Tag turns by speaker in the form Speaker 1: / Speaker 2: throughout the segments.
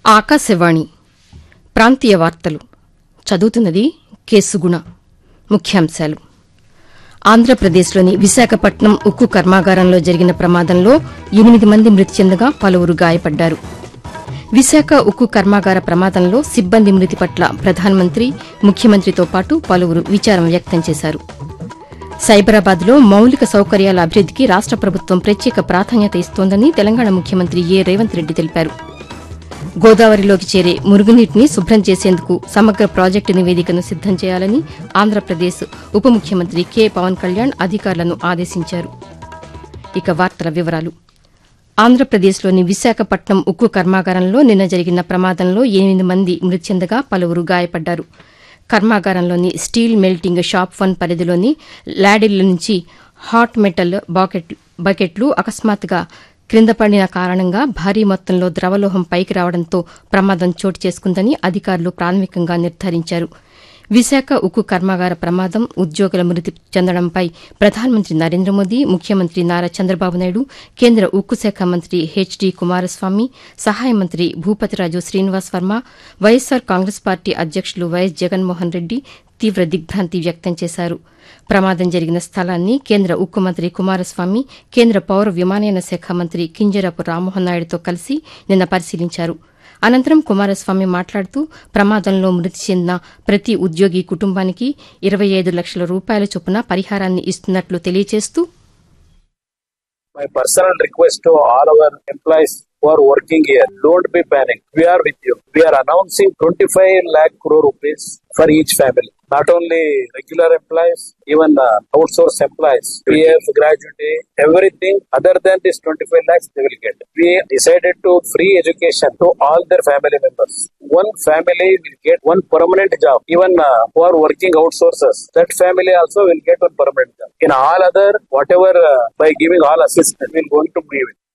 Speaker 1: ఆకాశవాణి ప్రాంతీయ వార్తలు చదువుతున్నది కేసుగుణ ముఖ్యాంశాలు ఆంధ్రప్రదేశ్లోని విశాఖపట్నం ఉక్కు కర్మాగారంలో జరిగిన ప్రమాదంలో ఎనిమిది మంది మృతి చెందగా పలువురు గాయపడ్డారు విశాఖ ఉక్కు కర్మాగార ప్రమాదంలో సిబ్బంది మృతి పట్ల ప్రధానమంత్రి ముఖ్యమంత్రితో పాటు పలువురు విచారం వ్యక్తం చేశారు సైబరాబాద్లో మౌలిక సౌకర్యాల అభివృద్దికి రాష్ట ప్రభుత్వం ప్రత్యేక ప్రాధాన్యత ఇస్తోందని తెలంగాణ ముఖ్యమంత్రి ఏ రేవంత్ రెడ్డి తెలిపారు గోదావరిలోకి చేరే మురుగునీటిని శుభ్రం చేసేందుకు సమగ్ర ప్రాజెక్టు నివేదికను సిద్దం చేయాలని ఆంధ్రప్రదేశ్ ఉప ముఖ్యమంత్రి కె పవన్ కళ్యాణ్ అధికారులను ఆదేశించారు ఇక వార్తల వివరాలు ఆంధ్రప్రదేశ్లోని విశాఖపట్నం ఉక్కు కర్మాగారంలో నిన్న జరిగిన ప్రమాదంలో ఎనిమిది మంది మృతి చెందగా పలువురు గాయపడ్డారు కర్మాగారంలోని స్టీల్ మెల్టింగ్ షాప్ వన్ పరిధిలోని లాడిళ్ల నుంచి హాట్ మెటల్ బాకెట్ బకెట్లు అకస్మాత్తుగా క్రింద పడిన కారణంగా భారీ మొత్తంలో ద్రవలోహం పైకి రావడంతో ప్రమాదం చోటు చేసుకుందని అధికారులు ప్రాథమికంగా నిర్ధారించారు విశాఖ ఉక్కు కర్మాగార ప్రమాదం ఉద్యోగుల మృతి చెందడంపై ప్రధానమంత్రి నరేంద్ర మోదీ ముఖ్యమంత్రి నారా చంద్రబాబు నాయుడు కేంద్ర ఉక్కు శాఖ మంత్రి హెచ్డి కుమారస్వామి సహాయ మంత్రి భూపతిరాజు శ్రీనివాస్ వర్మ వైఎస్సార్ కాంగ్రెస్ పార్టీ అధ్యకులు వైఎస్ జగన్మోహన్ రెడ్డి తీవ్ర దిగ్భ్రాంతి వ్యక్తం చేశారు ప్రమాదం జరిగిన స్థలాన్ని కేంద్ర ఉక్కు మంత్రి కుమారస్వామి కేంద్ర పౌర విమానయాన శాఖ మంత్రి కింజరాపు రామ్మోహన్ నాయుడుతో కలిసి నిన్న పరిశీలించారు అనంతరం కుమారస్వామి మాట్లాడుతూ ప్రమాదంలో మృతి చెందిన ప్రతి ఉద్యోగి కుటుంబానికి ఇరవై ఐదు లక్షల రూపాయల చొప్పున పరిహారాన్ని ఇస్తున్నట్లు తెలియజేస్తూ
Speaker 2: My personal request to all our employees who are working here, don't be panic. We are with you. We are announcing 25 lakh crore rupees for each family. Not only regular employees, even uh, outsourced employees, PF, gratuity, everything other than this 25 lakhs they will get. We decided to free education to all their family members. One family will get one permanent job. Even uh, who are working outsources, that family also will get one permanent job. In all other, whatever uh, by giving all assistance, we will going to give it.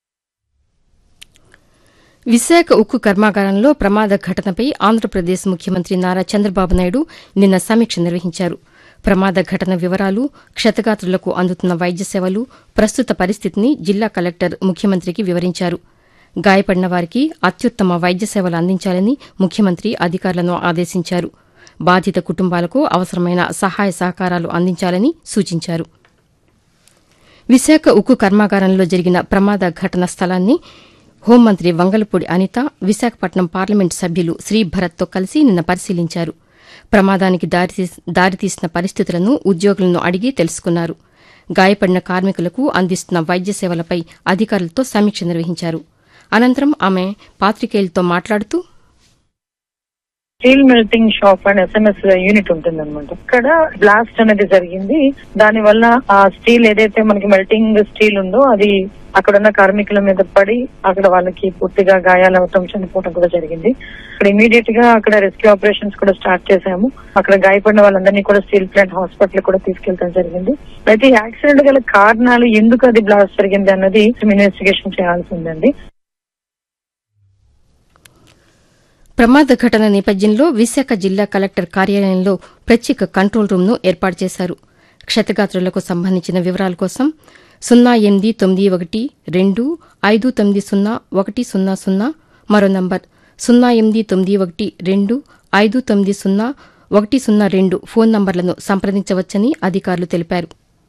Speaker 1: Visakha ఉక్కు కర్మాగారంలో ప్రమాద ఘటనపై ఆంధ్రప్రదేశ్ ముఖ్యమంత్రి నారా చంద్రబాబు నాయుడు నిన్న సమీక్ష నిర్వహించారు ప్రమాద ఘటన వివరాలు క్షతగాత్రులకు అందుతున్న వైద్య సేవలు ప్రస్తుత పరిస్థితిని జిల్లా కలెక్టర్ ముఖ్యమంత్రికి వివరించారు గాయపడిన వారికి అత్యుత్తమ వైద్య సేవలు అందించాలని ముఖ్యమంత్రి అధికారులను ఆదేశించారు బాధిత కుటుంబాలకు అవసరమైన సహాయ సహకారాలు అందించాలని సూచించారు విశాఖ ఉక్కు కర్మాగారంలో జరిగిన ప్రమాద ఘటన స్థలాన్ని హోంమంత్రి వంగలపూడి అనిత విశాఖపట్నం పార్లమెంటు సభ్యులు శ్రీభరత్తో కలిసి నిన్న పరిశీలించారు ప్రమాదానికి దారితీస్- దారితీసిన పరిస్థితులను ఉద్యోగులను అడిగి తెలుసుకున్నారు గాయపడిన కార్మికులకు అందిస్తున్న వైద్య సేవలపై అధికారులతో సమీక్ష నిర్వహించారు అనంతరం ఆమె పాతికేయులతో మాట్లాడుతూ
Speaker 3: steel melting shop and S M S unit ఉంటుంది అనమాట ఇక్కడ బ్లాస్ట్ అనేది జరిగింది దాని వల్ల ఆ స్టీల్ ఏదైతే మనకి మెల్టింగ్ స్టీల్ ఉందో అది అక్కడ ఉన్న కార్మికుల మీద పడి అక్కడ వాళ్ళకి పూర్తిగా గాయాలు అవటం చనిపోవడం కూడా జరిగింది ఇక్కడ ఇమీడియట్ గా అక్కడ రెస్క్యూ ఆపరేషన్స్ కూడా స్టార్ట్ చేశాము అక్కడ గాయపడిన వాళ్ళందరినీ కూడా స్టీల్ ప్లాంట్ హాస్పిటల్ కూడా తీసుకెళ్తాం జరిగింది అయితే ఈ యాక్సిడెంట్ గల కారణాలు ఎందుకు అది బ్లాస్ట్ జరిగింది అన్నది ఇన్వెస్టిగేషన్ చేయాల్సి ఉందండి
Speaker 1: ప్రమాద ఘటన నేపథ్యంలో విశాఖ జిల్లా కలెక్టర్ కార్యాలయంలో ప్రత్యేక కంట్రోల్ రూమ్ను ఏర్పాటు చేశారు క్షతగాత్రులకు సంబంధించిన వివరాల కోసం సున్నా ఎనిమిది తొమ్మిది ఒకటి రెండు ఐదు తొమ్మిది సున్నా ఒకటి సున్నా సున్నా మరో నంబర్ సున్నా ఎనిమిది తొమ్మిది ఒకటి రెండు ఐదు తొమ్మిది సున్నా ఒకటి సున్నా రెండు ఫోన్ నంబర్లను సంప్రదించవచ్చని అధికారులు తెలిపారు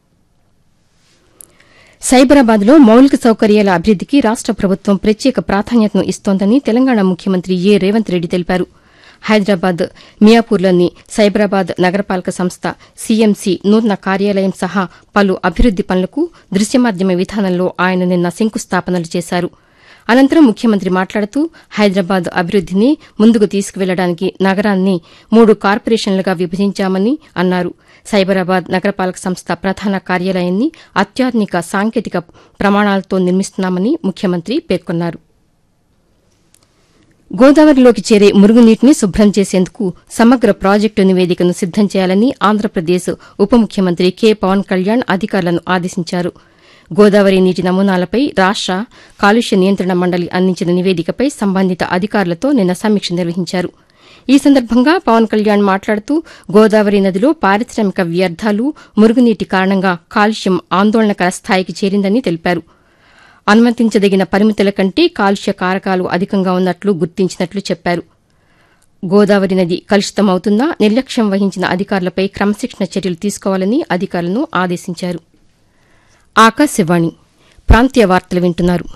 Speaker 1: సైబరాబాద్లో మౌలిక సౌకర్యాల అభివృద్దికి రాష్ట ప్రభుత్వం ప్రత్యేక ప్రాధాన్యతను ఇస్తోందని తెలంగాణ ముఖ్యమంత్రి ఏ రేవంత్ రెడ్డి తెలిపారు హైదరాబాద్ మియాపూర్లోని సైబరాబాద్ నగరపాలక సంస్థ సీఎంసీ నూతన కార్యాలయం సహా పలు అభివృద్ది పనులకు దృశ్యమాధ్యమ విధానంలో ఆయన నిన్న శంకుస్థాపనలు చేశారు అనంతరం ముఖ్యమంత్రి మాట్లాడుతూ హైదరాబాద్ అభివృద్దిని ముందుకు తీసుకువెళ్లడానికి నగరాన్ని మూడు కార్పొరేషన్లుగా విభజించామని అన్నారు సైబరాబాద్ నగరపాలక సంస్థ ప్రధాన కార్యాలయాన్ని అత్యాధునిక సాంకేతిక ప్రమాణాలతో నిర్మిస్తున్నామని ముఖ్యమంత్రి పేర్కొన్నారు గోదావరిలోకి చేరే మురుగునీటిని శుభ్రం చేసేందుకు సమగ్ర ప్రాజెక్టు నివేదికను సిద్దం చేయాలని ఆంధ్రప్రదేశ్ ఉప ముఖ్యమంత్రి కె పవన్ కళ్యాణ్ అధికారులను ఆదేశించారు గోదావరి నీటి నమూనాలపై రాష్ట కాలుష్య నియంత్రణ మండలి అందించిన నివేదికపై సంబంధిత అధికారులతో నిన్న సమీక్ష నిర్వహించారు ఈ సందర్భంగా పవన్ కళ్యాణ్ మాట్లాడుతూ గోదావరి నదిలో పారిశ్రామిక వ్యర్థాలు మురుగునీటి కారణంగా కాలుష్యం ఆందోళనకర స్థాయికి చేరిందని తెలిపారు అనుమతించదగిన పరిమితుల కంటే కాలుష్య కారకాలు అధికంగా ఉన్నట్లు గుర్తించినట్లు చెప్పారు గోదావరి నది కలుషితమవుతున్నా నిర్లక్ష్యం వహించిన అధికారులపై క్రమశిక్షణ చర్యలు తీసుకోవాలని అధికారులను ఆదేశించారు ఆకాశవాణి ప్రాంతీయ వార్తలు వింటున్నారు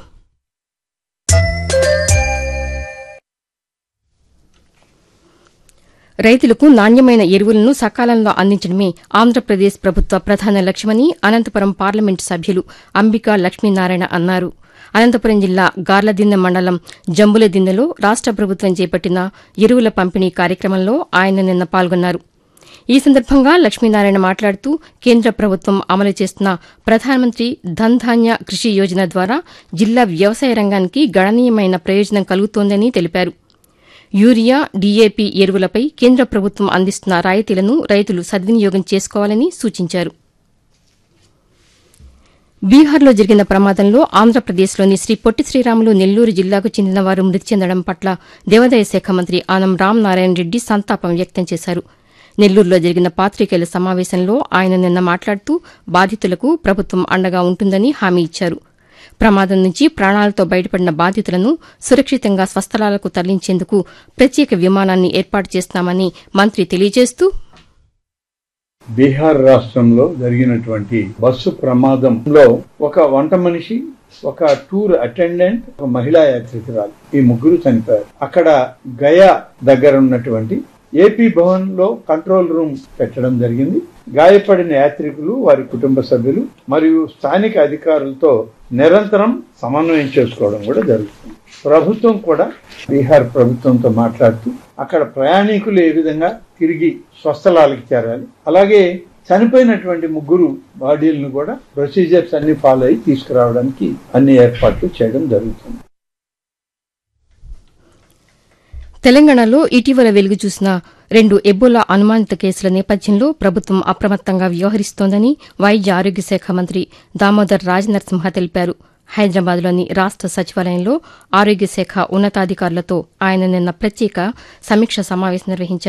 Speaker 1: రైతులకు నాణ్యమైన ఎరువులను సకాలంలో అందించడమే ఆంధ్రప్రదేశ్ ప్రభుత్వ ప్రధాన లక్ష్యమని అనంతపురం పార్లమెంటు సభ్యులు అంబికా లక్ష్మీనారాయణ అన్నారు అనంతపురం జిల్లా గార్లదిన్నె మండలం జంబులదిన్నెలో రాష్ట ప్రభుత్వం చేపట్టిన ఎరువుల పంపిణీ కార్యక్రమంలో ఆయన నిన్న పాల్గొన్నారు ఈ సందర్భంగా లక్ష్మీనారాయణ మాట్లాడుతూ కేంద్ర ప్రభుత్వం అమలు చేస్తున్న ప్రధానమంత్రి ధన్ ధాన్య కృషి యోజన ద్వారా జిల్లా వ్యవసాయ రంగానికి గణనీయమైన ప్రయోజనం కలుగుతోందని తెలిపారు యూరియా డీఏపీ ఎరువులపై కేంద్ర ప్రభుత్వం అందిస్తున్న రాయితీలను రైతులు సద్వినియోగం చేసుకోవాలని సూచించారు బీహార్లో జరిగిన ప్రమాదంలో ఆంధ్రప్రదేశ్లోని శ్రీ పొట్టి శ్రీరాములు నెల్లూరు జిల్లాకు చెందిన వారు మృతి చెందడం పట్ల దేవాదాయ శాఖ మంత్రి ఆనం రామ్ నారాయణ రెడ్డి సంతాపం వ్యక్తం చేశారు నెల్లూరులో జరిగిన పాతికేయుల సమావేశంలో ఆయన నిన్న మాట్లాడుతూ బాధితులకు ప్రభుత్వం అండగా ఉంటుందని హామీ ఇచ్చారు ప్రమాదం నుంచి ప్రాణాలతో బయటపడిన బాధితులను సురక్షితంగా స్వస్థలాలకు తరలించేందుకు ప్రత్యేక విమానాన్ని ఏర్పాటు చేస్తున్నామని మంత్రి తెలియజేస్తూ
Speaker 4: బీహార్ రాష్ట్రంలో జరిగినటువంటి బస్సు ప్రమాదంలో ఒక వంట మనిషి ఒక టూర్ అటెండెంట్ ఒక మహిళా యాత్రికురాలు ఈ ముగ్గురు చనిపోయారు అక్కడ గయా దగ్గర ఉన్నటువంటి ఏపీ భవన్ లో కంట్రోల్ రూమ్ పెట్టడం జరిగింది గాయపడిన యాత్రికులు వారి కుటుంబ సభ్యులు మరియు స్థానిక అధికారులతో నిరంతరం సమన్వయం చేసుకోవడం కూడా జరుగుతుంది ప్రభుత్వం కూడా బీహార్ ప్రభుత్వంతో మాట్లాడుతూ అక్కడ ప్రయాణికులు ఏ విధంగా తిరిగి స్వస్థలాలకు చేరాలి అలాగే చనిపోయినటువంటి ముగ్గురు బాడీలను కూడా ప్రొసీజర్స్ అన్ని ఫాలో అయ్యి తీసుకురావడానికి అన్ని ఏర్పాట్లు చేయడం జరుగుతుంది
Speaker 1: తెలంగాణలో ఇటీవల వెలుగు చూసిన రెండు ఎబోలా అనుమానిత కేసుల నేపథ్యంలో ప్రభుత్వం అప్రమత్తంగా వ్యవహరిస్తోందని వైద్య ఆరోగ్య శాఖ మంత్రి దామోదర్ రాజనరసింహ తెలిపారు హైదరాబాద్లోని రాష్ట సచివాలయంలో ఆరోగ్య శాఖ ఉన్నతాధికారులతో ఆయన నిన్న ప్రత్యేక సమీక్ష సమావేశం నిర్వహించారు